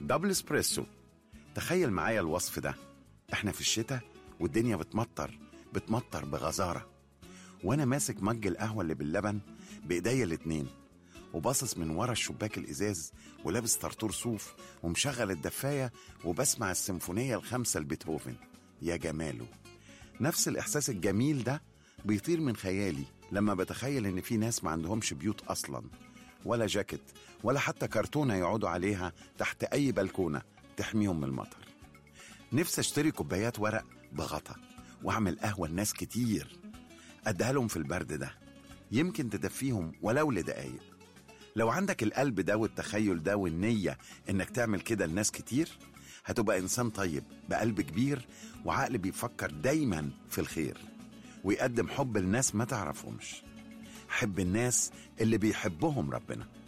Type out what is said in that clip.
دبل اسبريسو تخيل معايا الوصف ده احنا في الشتاء والدنيا بتمطر بتمطر بغزارة وانا ماسك مج القهوة اللي باللبن بايديا الاتنين وباصص من ورا الشباك الازاز ولابس طرطور صوف ومشغل الدفاية وبسمع السيمفونية الخامسة لبيتهوفن يا جماله نفس الاحساس الجميل ده بيطير من خيالي لما بتخيل ان في ناس ما عندهمش بيوت اصلا ولا جاكيت ولا حتى كرتونة يقعدوا عليها تحت اي بلكونة تحميهم من المطر نفسي اشتري كوبايات ورق بغطا واعمل قهوة لناس كتير اديها لهم في البرد ده يمكن تدفيهم ولو لدقايق لو عندك القلب ده والتخيل ده والنية انك تعمل كده لناس كتير هتبقى انسان طيب بقلب كبير وعقل بيفكر دايما في الخير ويقدم حب لناس ما تعرفهمش حب الناس اللي بيحبهم ربنا